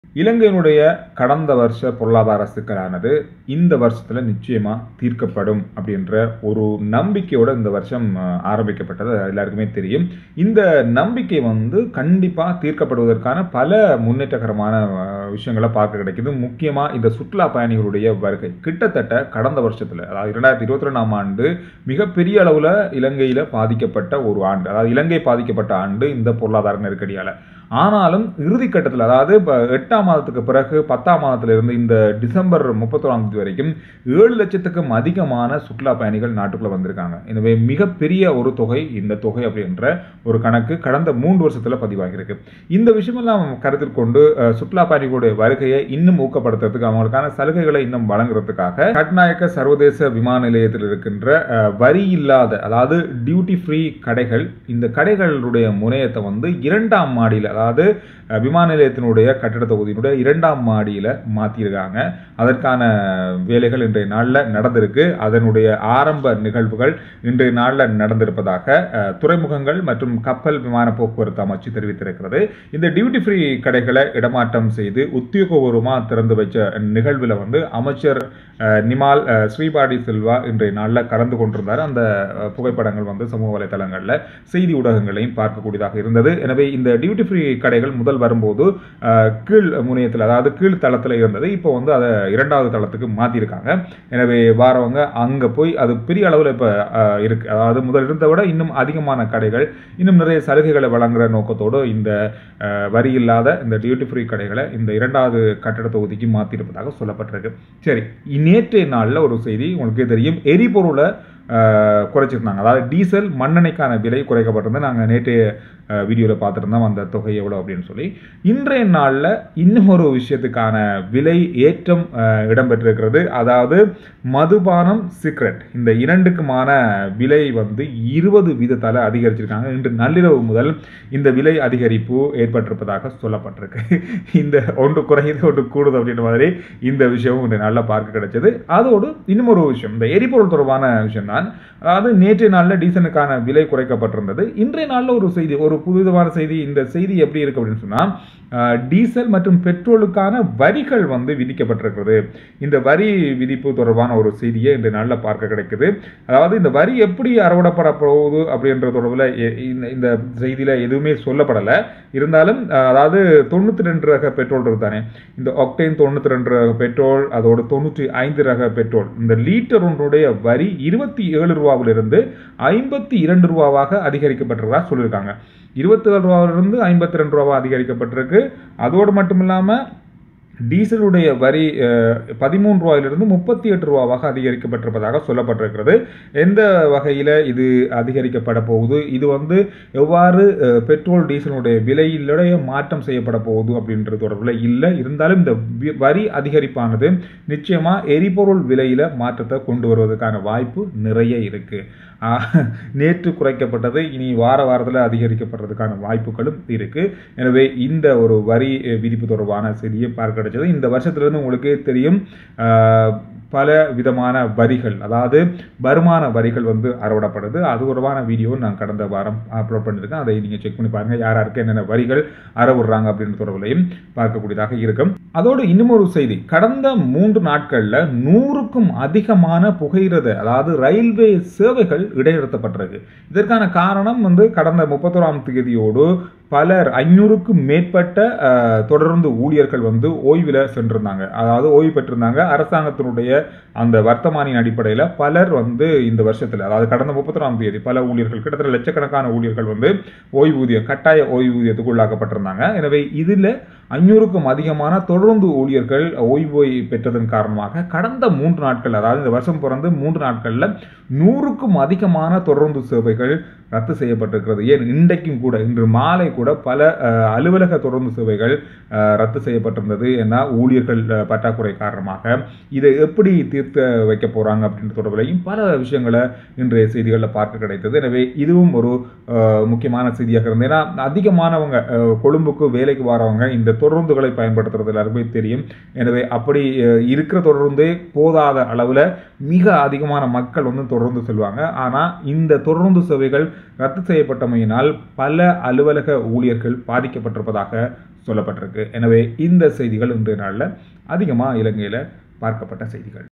இலங்கையினுடைய கடந்த வருஷ பொருளாதார சிக்கலானது இந்த வருஷத்துல நிச்சயமா தீர்க்கப்படும் அப்படின்ற ஒரு நம்பிக்கையோட இந்த வருஷம் அஹ், ஆரம்பிக்கப்பட்டது எல்லாருக்குமே தெரியும் இந்த நம்பிக்கை வந்து கண்டிப்பா தீர்க்கப்படுவதற்கான பல முன்னேற்றகரமான அஹ், விஷயங்களை பார்க்க கிடைக்குது முக்கியமா இந்த சுற்றுலா பயணிகளுடைய வருகை கிட்டத்தட்ட கடந்த வருஷத்துல அதாவது இரண்டாயிரத்தி இருபத்தி ரெண்டாம் ஆண்டு மிகப்பெரிய அளவுல இலங்கையில பாதிக்கப்பட்ட ஒரு ஆண்டு அதாவது இலங்கை பாதிக்கப்பட்ட ஆண்டு இந்த பொருளாதார நெருக்கடியால ஆனாலும் இறுதி கட்டத்தில் அதாவது இப்போ எட்டாம் மாதத்துக்கு பிறகு பத்தாம் மாதத்துல இருந்து இந்த டிசம்பர் முப்பத்தொராம் தேதி வரைக்கும் ஏழு லட்சத்துக்கும் அதிகமான சுற்றுலா பயணிகள் நாட்டுக்குள்ள வந்திருக்காங்க எனவே மிகப்பெரிய ஒரு தொகை இந்த தொகை அப்படின்ற ஒரு கணக்கு கடந்த மூன்று வருஷத்துல பதிவாகியிருக்கு இந்த விஷயமெல்லாம் கருத்தில் கொண்டு அஹ், சுற்றுலா பயணிகளுடைய வருகையை இன்னும் ஊக்கப்படுத்துறதுக்கு அவங்களுக்கான சலுகைகளை இன்னும் வழங்குறதுக்காக கட்நாயக்க சர்வதேச விமான நிலையத்தில் இருக்கின்ற அஹ், வரி இல்லாத அதாவது டியூட்டி ஃப்ரீ கடைகள் இந்த கடைகளுடைய முனையத்தை வந்து இரண்டாம் மாடியில் அதாவது அஹ், விமான நிலையத்தினுடைய கட்டிட தொகுதியினுடைய இரண்டாம் மாடியில் மாற்றிருக்காங்க அதற்கான வேலைகள் இன்றைய நாளில் நடந்திருக்கு அதனுடைய ஆரம்ப நிகழ்வுகள் இன்றைய நாளில் நடந்திருப்பதாக அஹ், துறைமுகங்கள் மற்றும் கப்பல் விமான போக்குவரத்து அமைச்சு தெரிவித்திருக்கிறது இந்த டியூட்டி ஃப்ரீ கடைகளை இடமாற்றம் செய்து உத்தியோகபூர்வமாக திறந்து வச்ச நிகழ்வில் வந்து அமைச்சர் அஹ், நிமால் அஹ், ஸ்ரீபாடி சில்வா இன்றைய நாளில் கலந்து கொண்டிருந்தார் அந்த அஹ், புகைப்படங்கள் வந்து சமூக வலைதளங்களில் செய்தி ஊடகங்களையும் பார்க்கக்கூடியதாக இருந்தது எனவே இந்த டியூட்டி ஃப்ரீ கடைகள் முதல் வரும்போது அஹ், கீழ் முனையத்தில் அதாவது கீழ் தளத்தில் இருந்தது இப்போ வந்து அதை இரண்டாவது தளத்துக்கு மாற்றிருக்காங்க எனவே வாரவங்க அங்கே போய் அது பெரிய அளவில் இப்போ இருக்கு அதாவது முதல் இருந்ததை விட இன்னும் அதிகமான கடைகள் இன்னும் நிறைய சலுகைகளை வழங்குற நோக்கத்தோடு இந்த அஹ், வரி இல்லாத இந்த டியூட்டி ஃப்ரீ கடைகளை இந்த இரண்டாவது கட்டட தொகுதிக்கு மாற்றிருப்பதாக சொல்லப்பட்டிருக்கு சரி நேற்றைய நாளில் ஒரு செய்தி உங்களுக்கே தெரியும் எரிபொருளை அஹ், குறைச்சிருந்தாங்க அதாவது டீசல் மண்ணெண்ணெய்க்கான விலை குறைக்கப்பட்டிருந்தது நாங்கள் நேற்றைய வீடியோவில் பார்த்துருந்தோம் அந்த தொகை எவ்வளோ அப்படின்னு சொல்லி இன்றைய நாளில் இன்னும் ஒரு விஷயத்துக்கான விலை ஏற்றம் அஹ், இடம்பெற்றிருக்கிறது அதாவது மதுபானம் சிகரெட் இந்த இரண்டுக்குமான விலை வந்து இருபது வீதத்தால் அதிகரிச்சிருக்காங்க இன்று நள்ளிரவு முதல் இந்த விலை அதிகரிப்பு ஏற்பட்டிருப்பதாக சொல்லப்பட்டிருக்கு இந்த ஒன்று குறையுது ஒன்று கூடுது அப்படின்ற மாதிரி இந்த விஷயமும் இன்று நல்லா பார்க்க கிடைச்சது அதோடு இன்னும் ஒரு விஷயம் இந்த எரிபொருள் தொடர்பான விஷயம் தான் அதாவது நேற்றைய நாளில் டீசலுக்கான விலை குறைக்கப்பட்டிருந்தது இன்றைய நாளில் ஒரு செய்தி ஒரு புதுவிதமான செய்தி இந்த செய்தி எப்படி இருக்கு அப்படின்னு சொன்னால் ஆஹ், டீசல் மற்றும் பெட்ரோலுக்கான வரிகள் வந்து விதிக்கப்பட்டிருக்கிறது இந்த வரி விதிப்பு தொடர்பான ஒரு செய்தியை இன்றைய நாளில் பார்க்க கிடைக்குது அதாவது இந்த வரி எப்படி அறவிடப்பட போகுது அப்படின்ற தொடர்பில் எ- இந்த இந்த செய்தியில் எதுவுமே சொல்லப்படலை இருந்தாலும் ஆஹ், அதாவது தொண்ணூற்றி ரெண்டு ரக பெட்ரோல் இருக்குதானே இந்த ஒக்டைன் தொண்ணூற்றி ரெண்டு ரக பெட்ரோல் அதோட தொண்ணூற்றி ஐந்து ரக பெட்ரோல் இந்த லீட்டர் ஒன்றுடைய வரி இருபத்தி ஏழு ரூபாவிலிருந்து ஐம்பத்தி இரண்டு ரூபாவாக அதிகரிக்கப்பட்டிருக்கதா சொல்லியிருக்காங்க இருபத்தி ஏழு ரூபாவிலிருந்து ஐம்பத்தி ரெண்டு ரூபாவா அதிகரிக்கப்பட்டிருக்கு அதோடு மட்டும் இல்லாமல் டீசலுடைய வரி பதிமூன்று ரூபாயிலிருந்து முப்பத்தி எட்டு ரூபாவாக அதிகரிக்கப்பட்டிருப்பதாக சொல்லப்பட்டிருக்கிறது எந்த வகையில் இது அதிகரிக்கப்பட போகுது இது வந்து எவ்வாறு அஹ், பெட்ரோல் டீசலுடைய விலையிலுடைய மாற்றம் செய்யப்பட போகுது அப்படின்றது தொடர்பில் இல்லை இருந்தாலும் இந்த வி- வரி அதிகரிப்பானது நிச்சயமா எரிபொருள் விலையில மாற்றத்தை கொண்டு வருவதற்கான வாய்ப்பு நிறைய இருக்கு ஆஹ், நேற்று குறைக்கப்பட்டது இனி வார வாரத்தில் அதிகரிக்கப்படுறதுக்கான வாய்ப்புகளும் இருக்கு எனவே இந்த ஒரு வரி அஹ், விதிப்பு தொடர்பான செய்தியை பார்க்க கிடைச்சது இந்த வருஷத்திலிருந்து உங்களுக்கே தெரியும் ஆஹ், பல விதமான வரிகள் அதாவது வருமான வரிகள் வந்து அறவிடப்படுது அது தொடர்பான வீடியோ நான் கடந்த வாரம் அப்லோட் பண்ணியிருக்கேன் அதை நீங்கள் செக் பண்ணி பாருங்க யார் யாருக்கு என்னென்ன வரிகள் அறவிடுறாங்க அப்படின்ற தொடர்பிலையும் பார்க்கக்கூடியதாக இருக்கும் அதோடு இன்னும் ஒரு செய்தி கடந்த மூன்று நாட்கள்ல நூறுக்கும் அதிகமான புகையிரத அதாவது ரயில்வே சேவைகள் இடைநிறுத்தப்பட்டிருக்கு இதற்கான காரணம் வந்து கடந்த முப்பத்தோராம் தேதியோடு பலர் ஐநூறுக்கும் மேற்பட்ட அஹ், தொடர்ந்து ஊழியர்கள் வந்து ஓய்வில் சென்றிருந்தாங்க அதாவது ஓய்வு பெற்றிருந்தாங்க அரசாங்கத்தினுடைய அந்த வர்த்தமானியின் அடிப்படையில் பலர் வந்து இந்த வருஷத்தில் அதாவது கடந்த முப்பத்தொராம் தேதி பல ஊழியர்கள் கிட்டத்தட்ட லட்சக்கணக்கான ஊழியர்கள் வந்து ஓய்வூதியம் கட்டாய ஓய்வூதியத்துக்கு உள்ளாக்கப்பட்டிருந்தாங்க எனவே இதில் ஐநூறுக்கும் அதிகமான தொடர்ந்து ஊழியர்கள் ஓய்வு பெற்றதன் காரணமாக கடந்த மூன்று நாட்கள் அதாவது இந்த வருஷம் பிறந்து மூன்று நாட்களில் நூறுக்கும் அதிகமான தொடர்ந்து சேவைகள் ரத்து செய்யப்பட்டிருக்கிறது ஏன் இன்றைக்கும் கூட இன்று மாலை கூட பல அஹ், அலுவலக தொடர்ந்து சேவைகள் அஹ், ரத்து செய்யப்பட்டிருந்தது ஏன்னா ஊழியர்கள் அஹ், பற்றாக்குறை காரணமாக இதை எப்படி தீர்த்து வைக்க போறாங்க அப்படின்ற தொடர்பிலையும் பல விஷயங்களை இன்றைய செய்திகளில் பார்க்க கிடைத்தது எனவே இதுவும் ஒரு அஹ், முக்கியமான செய்தியாக இருந்தது ஏன்னா அதிகமானவங்க அஹ், கொழும்புக்கு வேலைக்கு வரவங்க இந்த தொடர்ந்துகளை பயன்படுத்துறது எல்லாருக்குமே தெரியும் எனவே அப்படி அஹ், இருக்கிற தொடர்ந்தே போதாத அளவில் மிக அதிகமான மக்கள் வந்து தொடர்ந்து செல்வாங்க ஆனால் இந்த தொடர்ந்து சேவைகள் ரத்து செய்யப்பட்டமையினால் பல அலுவலக ஊழியர்கள் பாதிக்கப்பட்டிருப்பதாக சொல்லப்பட்டிருக்கு எனவே இந்த செய்திகள் இன்றைய நாளில் அதிகமாக இலங்கையில் பார்க்கப்பட்ட செய்திகள்